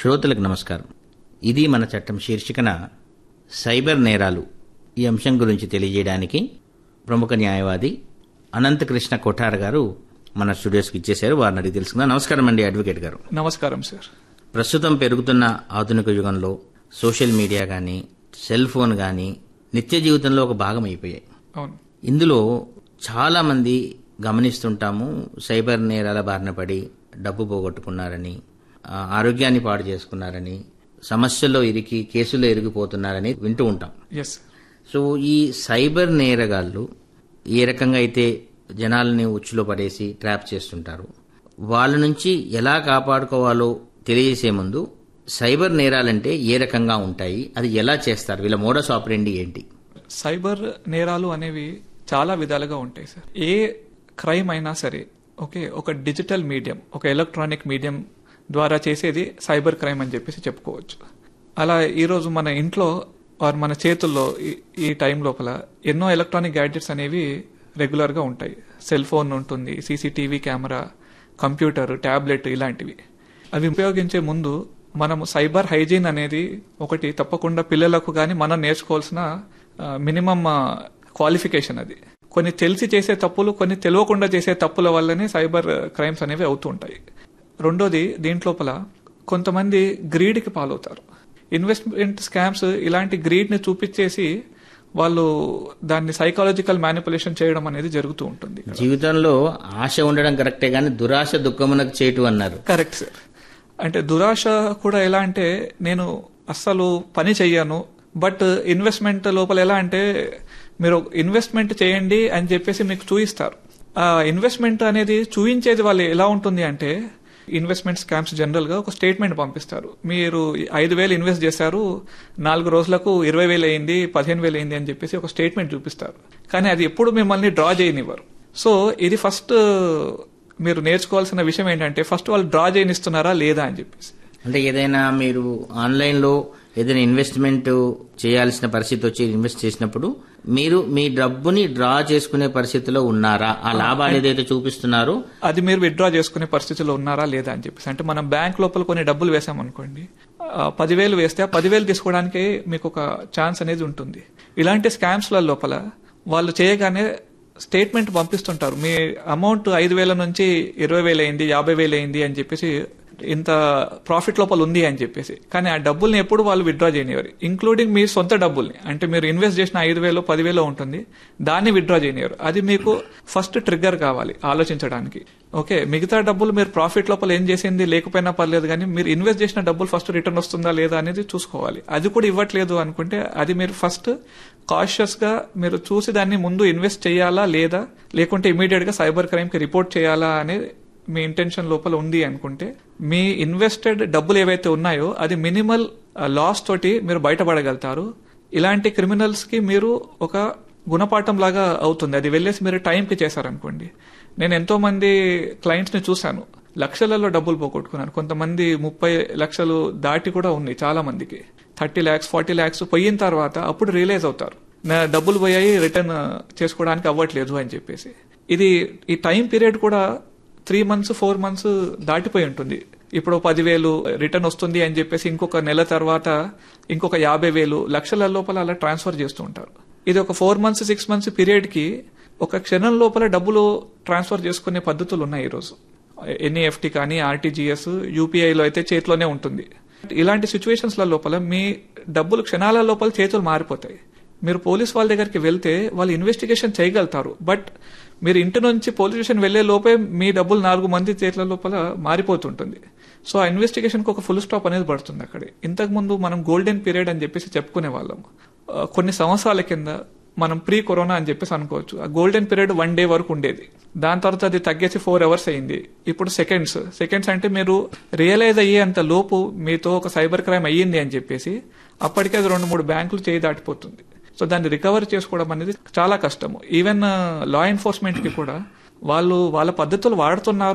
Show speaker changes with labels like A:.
A: శ్రోతలకు నమస్కారం ఇది మన చట్టం శీర్షికన సైబర్ నేరాలు ఈ అంశం గురించి తెలియజేయడానికి ప్రముఖ న్యాయవాది అనంతకృష్ణ కొఠార్ గారు మన స్టూడియోస్కి ఇచ్చేశారు వారిని అడిగి తెలుసుకుందాం నమస్కారం అండి అడ్వకేట్ గారు
B: నమస్కారం సార్
A: ప్రస్తుతం పెరుగుతున్న ఆధునిక యుగంలో సోషల్ మీడియా కానీ సెల్ ఫోన్ కానీ నిత్య జీవితంలో ఒక భాగం అయిపోయాయి
B: అవును
A: ఇందులో చాలా మంది గమనిస్తుంటాము సైబర్ నేరాల బారిన పడి డబ్బు పోగొట్టుకున్నారని ఆ, ఆరోగ్యాన్ని పాడు చేసుకున్నారని సమస్యల్లో ఇరికి కేసుల్లో ఇరిగిపోతున్నారని వింటూ ఉంటాం
B: ఎస్
A: సో ఈ సైబర్ నేరగాళ్ళు ఏ రకంగా అయితే జనాలని ఉచ్చులో పడేసి ట్రాప్ చేస్తుంటారు వాళ్ళ నుంచి ఎలా కాపాడుకోవాలో తెలియజేసే ముందు సైబర్ నేరాలంటే ఏ రకంగా ఉంటాయి అది ఎలా చేస్తారు వీళ్ళ మోడస్ ఆపరేండి ఏంటి
B: సైబర్ నేరాలు అనేవి చాలా విధాలుగా ఉంటాయి సార్ ఏ క్రైమ్ అయినా సరే ఓకే ఒక డిజిటల్ మీడియం ఒక ఎలక్ట్రానిక్ మీడియం ద్వారా చేసేది సైబర్ క్రైమ్ అని చెప్పేసి చెప్పుకోవచ్చు అలా ఈరోజు మన ఇంట్లో ఆర్ మన చేతుల్లో ఈ- ఈ టైం లోపల ఎన్నో ఎలక్ట్రానిక్ గ్యాడ్జెట్స్ అనేవి రెగ్యులర్గా ఉంటాయి సెల్ ఫోన్ ఉంటుంది సీసీటీవీ కెమెరా కంప్యూటర్ ట్యాబ్లెట్ ఇలాంటివి అవి ఉపయోగించే ముందు మనము సైబర్ హైజీన్ అనేది ఒకటి తప్పకుండా పిల్లలకు కానీ మనం నేర్చుకోవాల్సిన మినిమం క్వాలిఫికేషన్ అది కొన్ని తెలిసి చేసే తప్పులు కొన్ని తెలియకుండా చేసే తప్పుల వల్లనే సైబర్ క్రైమ్స్ అనేవి అవుతూ ఉంటాయి రెండోది దీంట్లోపల కొంతమంది గ్రీడ్కి పాలవుతారు ఇన్వెస్ట్మెంట్ స్కామ్స్ ఇలాంటి గ్రీడ్ని చూపించేసి వాళ్ళు దాన్ని సైకాలజికల్ మ్యానిపులేషన్ చేయడం అనేది జరుగుతూ ఉంటుంది
A: జీవితంలో ఆశ ఉండడం కరెక్టే కానీ దురాశ దుఃఖమునకు చేయటు అన్నారు
B: కరెక్ట్ సార్ అంటే దురాశ కూడా ఎలా అంటే నేను అస్సలు పని చెయ్యను బట్ ఇన్వెస్ట్మెంట్ లోపల ఎలా అంటే మీరు ఇన్వెస్ట్మెంట్ చేయండి అని చెప్పేసి మీకు చూయిస్తారు ఆ ఇన్వెస్ట్మెంట్ అనేది చూయించేది వాళ్ళు ఎలా ఉంటుంది అంటే ఇన్వెస్ట్మెంట్ స్కామ్స్ జనరల్ గా ఒక స్టేట్మెంట్ పంపిస్తారు మీరు ఐదు వేలు ఇన్వెస్ట్ చేశారు నాలుగు రోజులకు ఇరవై వేలు అయింది పదిహేను వేలు అయింది అని చెప్పేసి ఒక స్టేట్మెంట్ చూపిస్తారు కానీ అది ఎప్పుడు మిమ్మల్ని డ్రా చేయనివ్వరు సో ఇది ఫస్ట్ మీరు నేర్చుకోవాల్సిన విషయం ఏంటంటే ఫస్ట్ వాళ్ళు డ్రా చేయనిస్తున్నారా లేదా అని చెప్పేసి
A: అంటే ఏదైనా మీరు ఆన్లైన్లో ఏదైనా ఇన్వెస్ట్మెంట్ చేయాల్సిన పరిస్థితి వచ్చి ఇన్వెస్ట్ చేసినప్పుడు మీరు మీ డబ్బుని డ్రా చేసుకునే పరిస్థితిలో ఉన్నారా ఆ లాభాలు ఏదైతే చూపిస్తున్నారో
B: అది మీరు విత్డ్రా చేసుకునే పరిస్థితిలో ఉన్నారా లేదా అని చెప్పేసి అంటే మనం బ్యాంక్ లోపల కొన్ని డబ్బులు వేసామనుకోండి ఆ పదివేలు వేస్తే ఆ పదివేలు తీసుకోవడానికి మీకు ఒక ఛాన్స్ అనేది ఉంటుంది ఇలాంటి స్కామ్స్ల లోపల వాళ్ళు చేయగానే స్టేట్మెంట్ పంపిస్తుంటారు మీ అమౌంట్ ఐదు వేల నుంచి ఇరవై వేలు అయింది యాభై వేలు అయింది అని చెప్పేసి ఇంత ప్రాఫిట్ లోపల ఉంది అని చెప్పేసి కానీ ఆ డబ్బుల్ని ఎప్పుడు వాళ్ళు విత్డ్రా చేయనివారు ఇంక్లూడింగ్ మీ సొంత డబ్బుల్ని అంటే మీరు ఇన్వెస్ట్ చేసిన ఐదు వేలు పదివేలు ఉంటుంది దాన్ని విత్డ్రా చేయనివారు అది మీకు ఫస్ట్ ట్రిగ్గర్ కావాలి ఆలోచించడానికి ఓకే మిగతా డబ్బులు మీరు ప్రాఫిట్ లోపల ఏం చేసింది లేకపోయినా పర్లేదు కానీ మీరు ఇన్వెస్ట్ చేసిన డబ్బులు ఫస్ట్ రిటర్న్ వస్తుందా లేదా అనేది చూసుకోవాలి అది కూడా ఇవ్వట్లేదు అనుకుంటే అది మీరు ఫస్ట్ కాషియస్ గా మీరు చూసి దాన్ని ముందు ఇన్వెస్ట్ చేయాలా లేదా లేకుంటే ఇమీడియట్ గా సైబర్ క్రైమ్ కి రిపోర్ట్ చేయాలా అనేది మీ ఇంటెన్షన్ లోపల ఉంది అనుకుంటే మీ ఇన్వెస్టెడ్ డబ్బులు ఏవైతే ఉన్నాయో అది మినిమల్ లాస్ తోటి మీరు బయటపడగలుగుతారు ఇలాంటి క్రిమినల్స్ కి మీరు ఒక గుణపాఠం లాగా అవుతుంది అది వెళ్ళేసి మీరు టైంకి చేశారనుకోండి నేను ఎంతో మంది క్లయింట్స్ ని చూశాను లక్షలలో డబ్బులు పోగొట్టుకున్నారు కొంతమంది ముప్పై లక్షలు దాటి కూడా ఉంది చాలా మందికి థర్టీ ల్యాక్స్ ఫార్టీ ల్యాక్స్ పోయిన తర్వాత అప్పుడు రియలైజ్ అవుతారు నా డబ్బులు పోయాయి రిటర్న్ చేసుకోవడానికి అవ్వట్లేదు అని చెప్పేసి ఇది ఈ టైం పీరియడ్ కూడా త్రీ మంత్స్ ఫోర్ మంత్స్ దాటిపోయి ఉంటుంది ఇప్పుడు పదివేలు రిటర్న్ వస్తుంది అని చెప్పేసి ఇంకొక నెల తర్వాత ఇంకొక యాభై వేలు లక్షల లోపల అలా ట్రాన్స్ఫర్ చేస్తూ ఉంటారు ఇది ఒక four months six months period కి ఒక క్షణం లోపల డబ్బులు ట్రాన్స్ఫర్ చేసుకునే పద్ధతులు ఉన్నాయి ఈరోజు ఎన్ఈఎఫ్టీ కానీ ఆర్టీజీఎస్ యూపీఐలో అయితే చేతిలోనే ఉంటుంది ఇలాంటి సిచ్యువేషన్స్ లోపల మీ డబ్బులు క్షణాల లోపల చేతులు మారిపోతాయి మీరు పోలీస్ వాళ్ళ దగ్గరికి వెళ్తే వాళ్ళు ఇన్వెస్టిగేషన్ చేయగలుగుతారు బట్ మీరు ఇంటి నుంచి పోలీస్ స్టేషన్ వెళ్లే లోపే మీ డబ్బులు నాలుగు మంది చేతుల లోపల మారిపోతుంటుంది సో ఆ ఇన్వెస్టిగేషన్ కు ఒక ఫుల్ స్టాప్ అనేది పడుతుంది అక్కడ ఇంతకు ముందు మనం గోల్డెన్ పీరియడ్ అని చెప్పేసి చెప్పుకునే వాళ్ళం ఆ, కొన్ని సంవత్సరాల కింద మనం ప్రీ కరోనా అని చెప్పేసి అనుకోవచ్చు ఆ గోల్డెన్ పీరియడ్ వన్ డే వరకు ఉండేది దాని తర్వాత అది తగ్గేసి ఫోర్ అవర్స్ అయింది ఇప్పుడు సెకండ్స్ సెకండ్స్ అంటే మీరు రియలైజ్ అయ్యేంత లోపు మీతో ఒక సైబర్ క్రైమ్ అయ్యింది అని చెప్పేసి అప్పటికే అది రెండు మూడు బ్యాంకులు చేయి దాటిపోతుంది సో దాన్ని రికవర్ చేసుకోవడం అనేది చాలా కష్టము ఈవెన్ లా ఎన్ఫోర్స్మెంట్ కి కూడా వాళ్ళు వాళ్ళ పద్ధతులు వాడుతున్నారు